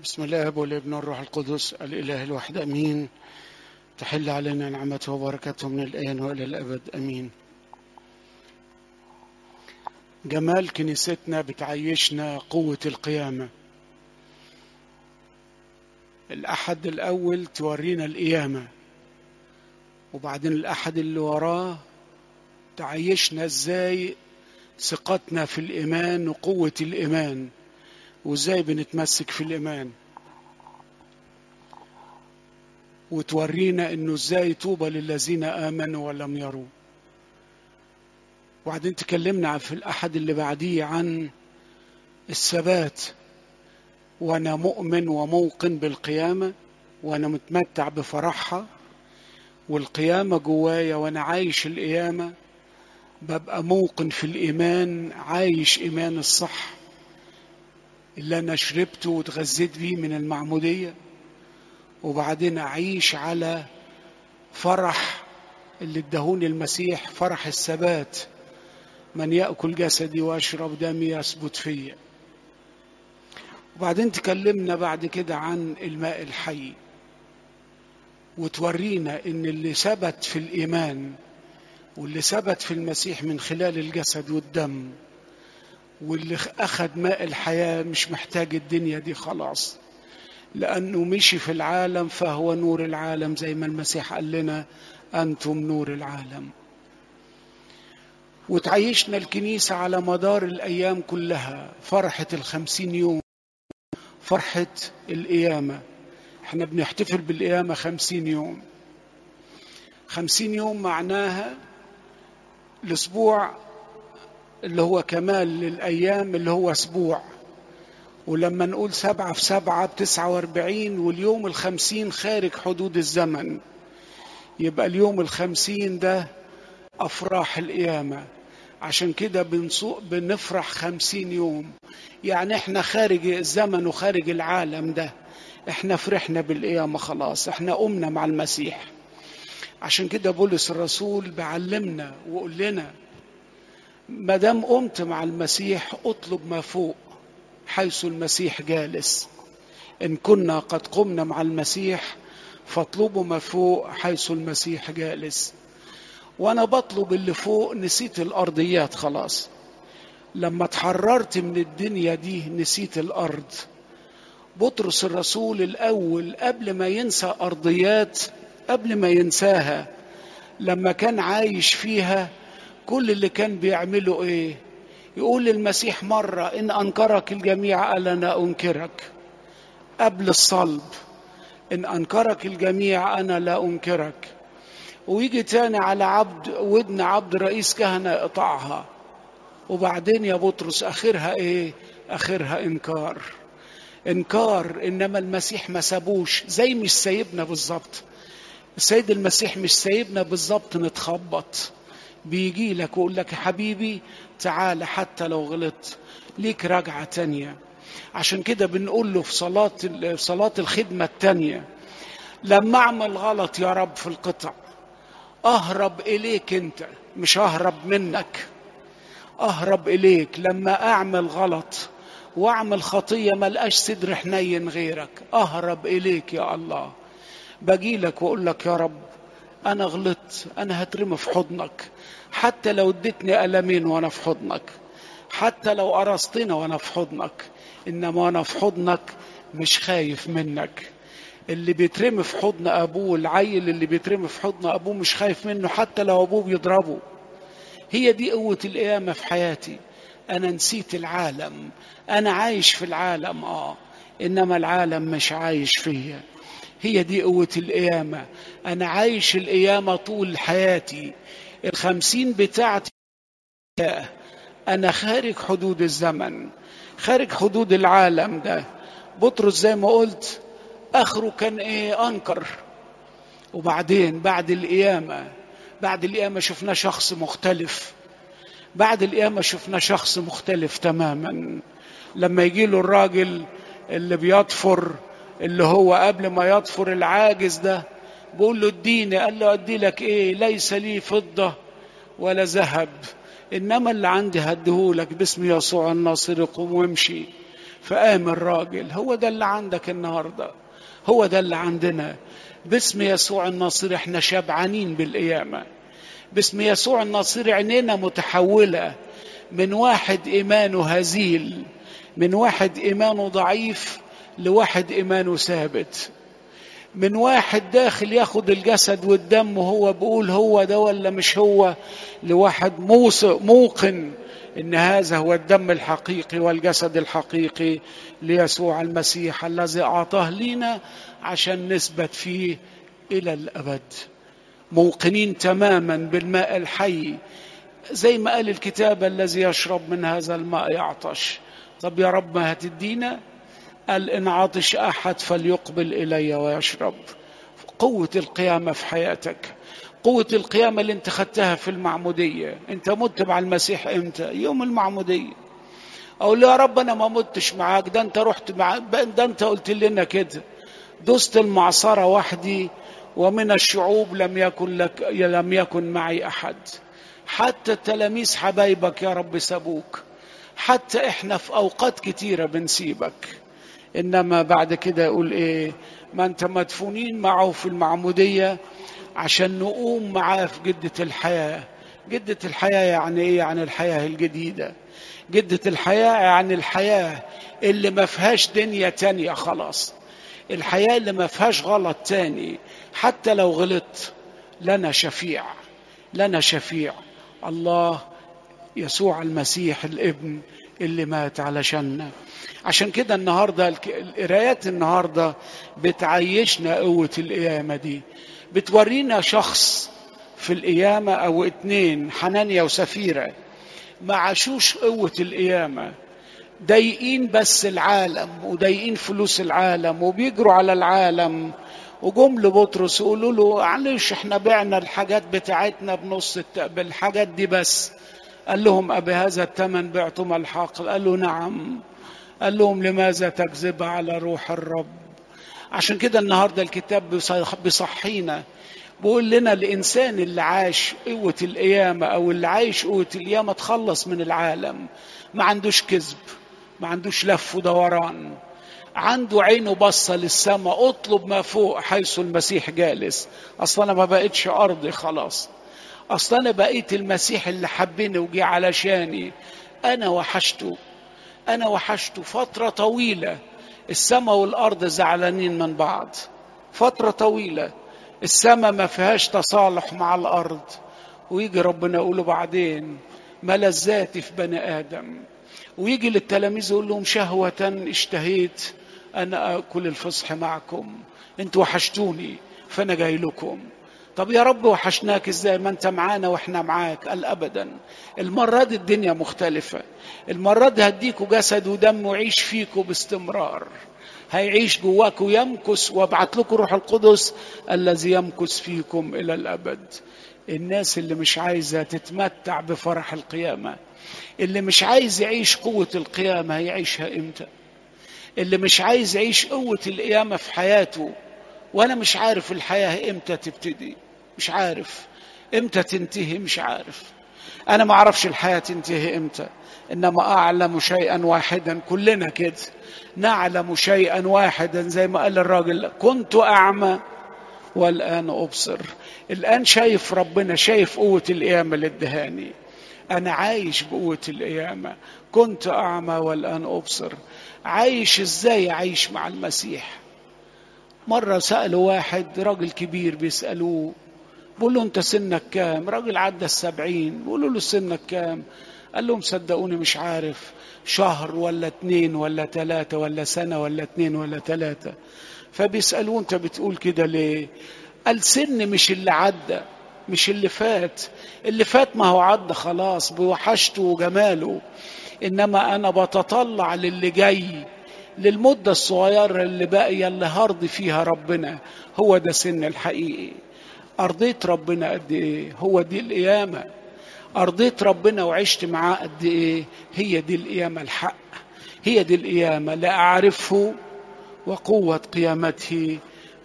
بسم الله والابن والروح القدس الإله الواحد أمين تحل علينا نعمته وبركاته من الآن وإلى الأبد أمين جمال كنيستنا بتعيشنا قوة القيامة الأحد الأول تورينا القيامة وبعدين الأحد اللي وراه تعيشنا إزاي ثقتنا في الإيمان وقوة الإيمان وإزاي بنتمسك في الإيمان وتورينا إنه إزاي طوبى للذين آمنوا ولم يروا وبعدين تكلمنا في الأحد اللي بعديه عن الثبات وأنا مؤمن وموقن بالقيامة وأنا متمتع بفرحها والقيامة جوايا وأنا عايش القيامة ببقى موقن في الإيمان عايش إيمان الصح اللي أنا شربته وتغذيت بيه من المعمودية وبعدين أعيش على فرح اللي ادهوني المسيح فرح الثبات من يأكل جسدي ويشرب دمي يثبت فيا وبعدين تكلمنا بعد كده عن الماء الحي وتورينا ان اللي ثبت في الايمان واللي ثبت في المسيح من خلال الجسد والدم واللي اخذ ماء الحياه مش محتاج الدنيا دي خلاص لانه مشي في العالم فهو نور العالم زي ما المسيح قال لنا انتم نور العالم وتعيشنا الكنيسة على مدار الأيام كلها فرحة الخمسين يوم فرحة القيامة احنا بنحتفل بالقيامة خمسين يوم خمسين يوم معناها الأسبوع اللي هو كمال للأيام اللي هو أسبوع ولما نقول سبعة في سبعة بتسعة واربعين واليوم الخمسين خارج حدود الزمن يبقى اليوم الخمسين ده أفراح القيامة عشان كده بنسوق بنفرح خمسين يوم يعني احنا خارج الزمن وخارج العالم ده احنا فرحنا بالقيامة خلاص احنا قمنا مع المسيح عشان كده بولس الرسول بعلمنا وقول لنا ما دام قمت مع المسيح اطلب ما فوق حيث المسيح جالس ان كنا قد قمنا مع المسيح فاطلبوا ما فوق حيث المسيح جالس وانا بطلب اللي فوق نسيت الارضيات خلاص لما اتحررت من الدنيا دي نسيت الارض بطرس الرسول الاول قبل ما ينسى ارضيات قبل ما ينساها لما كان عايش فيها كل اللي كان بيعمله ايه يقول للمسيح مرة إن أنكرك الجميع قال أنا أنكرك قبل الصلب إن أنكرك الجميع أنا لا أنكرك ويجي تاني على عبد ودن عبد رئيس كهنة يقطعها وبعدين يا بطرس آخرها إيه آخرها إنكار إنكار إنما المسيح ما سابوش زي مش سايبنا بالظبط السيد المسيح مش سايبنا بالظبط نتخبط بيجي لك ويقول لك يا حبيبي تعال حتى لو غلطت ليك رجعة تانية عشان كده بنقول له في صلاة في صلاة الخدمة التانية لما أعمل غلط يا رب في القطع أهرب إليك أنت مش أهرب منك أهرب إليك لما أعمل غلط وأعمل خطية ملقاش صدر حنين غيرك أهرب إليك يا الله باجي لك وأقول لك يا رب أنا غلطت أنا هترمي في حضنك حتى لو اديتني ألمين وأنا في حضنك حتى لو قرصتنا وأنا في حضنك إنما وأنا في حضنك مش خايف منك اللي بيترمي في حضن أبوه العيل اللي بيترمي في حضن أبوه مش خايف منه حتى لو أبوه بيضربه هي دي قوة القيامة في حياتي أنا نسيت العالم أنا عايش في العالم آه إنما العالم مش عايش فيا هي دي قوة القيامة أنا عايش القيامة طول حياتي الخمسين بتاعتي أنا خارج حدود الزمن خارج حدود العالم ده بطرس زي ما قلت آخره كان إيه أنكر وبعدين بعد القيامة بعد القيامة شفنا شخص مختلف بعد القيامة شفنا شخص مختلف تماما لما يجي له الراجل اللي بيطفر اللي هو قبل ما يطفر العاجز ده بقول له اديني قال له ادي لك ايه ليس لي فضة ولا ذهب انما اللي عندي هديهولك باسم يسوع الناصر قوم وامشي فقام الراجل هو ده اللي عندك النهارده هو ده اللي عندنا باسم يسوع الناصر احنا شبعانين بالقيامه باسم يسوع الناصر عينينا متحوله من واحد ايمانه هزيل من واحد ايمانه ضعيف لواحد ايمانه ثابت من واحد داخل ياخد الجسد والدم وهو بيقول هو ده ولا مش هو لواحد موثق موقن ان هذا هو الدم الحقيقي والجسد الحقيقي ليسوع المسيح الذي اعطاه لنا عشان نثبت فيه الى الابد موقنين تماما بالماء الحي زي ما قال الكتاب الذي يشرب من هذا الماء يعطش طب يا رب ما هتدينا قال إن عطش أحد فليقبل إلي ويشرب قوة القيامة في حياتك قوة القيامة اللي انت خدتها في المعمودية انت مت مع المسيح امتى يوم المعمودية اقول يا رب انا ما متش معاك ده انت رحت مع ده انت قلت لنا كده دست المعصرة وحدي ومن الشعوب لم يكن لك لم يكن معي احد حتى التلاميذ حبايبك يا رب سابوك حتى احنا في اوقات كتيرة بنسيبك انما بعد كده يقول ايه ما انت مدفونين معه في المعمودية عشان نقوم معاه في جدة الحياة جدة الحياة يعني ايه يعني الحياة الجديدة جدة الحياة يعني الحياة اللي ما فيهاش دنيا تانية خلاص الحياة اللي ما فيهاش غلط تاني حتى لو غلطت لنا شفيع لنا شفيع الله يسوع المسيح الابن اللي مات علشاننا عشان كده النهارده القرايات النهارده بتعيشنا قوه القيامه دي بتورينا شخص في القيامه او اتنين حنانيا وسفيره ما عاشوش قوه القيامه ضايقين بس العالم وضايقين فلوس العالم وبيجروا على العالم وجم لبطرس يقولوا له معلش احنا بعنا الحاجات بتاعتنا بنص الت... بالحاجات دي بس قال لهم أبي هذا الثمن بعتم الحق قال له نعم قال لهم لماذا تكذب على روح الرب عشان كده النهاردة الكتاب بيصحينا بيقول لنا الإنسان اللي عاش قوة القيامة أو اللي عايش قوة القيامة تخلص من العالم ما عندوش كذب ما عندوش لف ودوران عنده عينه بصة للسماء اطلب ما فوق حيث المسيح جالس أصلا أنا ما بقتش أرضي خلاص أصلا أنا بقيت المسيح اللي حبني وجي علشاني أنا وحشته أنا وحشته فترة طويلة السماء والأرض زعلانين من بعض فترة طويلة السماء ما فيهاش تصالح مع الأرض ويجي ربنا يقوله بعدين ملذاتي في بني آدم ويجي للتلاميذ يقول لهم شهوة اشتهيت أن أكل الفصح معكم أنتوا وحشتوني فأنا جاي لكم طب يا رب وحشناك ازاي ما انت معانا واحنا معاك قال ابدا المرة دي الدنيا مختلفة المرة دي هديكوا جسد ودم وعيش فيكوا باستمرار هيعيش جواك ويمكث وابعت لكم روح القدس الذي يمكث فيكم الى الابد الناس اللي مش عايزه تتمتع بفرح القيامه اللي مش عايز يعيش قوه القيامه هيعيشها امتى اللي مش عايز يعيش قوه القيامه في حياته وانا مش عارف الحياه امتى تبتدي مش عارف امتى تنتهي مش عارف انا ما اعرفش الحياه تنتهي امتى انما اعلم شيئا واحدا كلنا كده نعلم شيئا واحدا زي ما قال الراجل كنت اعمى والان ابصر الان شايف ربنا شايف قوه القيامه اللي ادهاني انا عايش بقوه القيامه كنت اعمى والان ابصر عايش ازاي عايش مع المسيح مرة سألوا واحد راجل كبير بيسألوه بيقول له أنت سنك كام؟ راجل عدى السبعين بيقولوا له سنك كام؟ قال لهم صدقوني مش عارف شهر ولا اتنين ولا تلاتة ولا سنة ولا اتنين ولا تلاتة فبيسألوه أنت بتقول كده ليه؟ قال سن مش اللي عدى مش اللي فات اللي فات ما هو عدى خلاص بوحشته وجماله إنما أنا بتطلع للي جاي للمدة الصغيرة اللي باقية اللي هرضي فيها ربنا هو ده سن الحقيقي أرضيت ربنا قد إيه هو دي القيامة أرضيت ربنا وعشت معاه قد إيه هي دي القيامة الحق هي دي القيامة لا أعرفه وقوة قيامته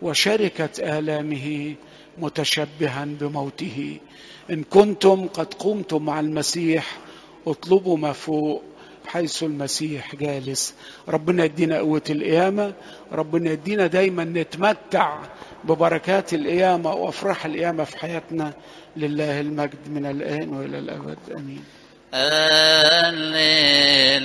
وشركة آلامه متشبها بموته إن كنتم قد قمتم مع المسيح اطلبوا ما فوق حيث المسيح جالس ربنا يدينا قوة القيامة ربنا يدينا دايما نتمتع ببركات القيامة وأفراح القيامة في حياتنا لله المجد من الآن وإلى الأبد آمين هللويا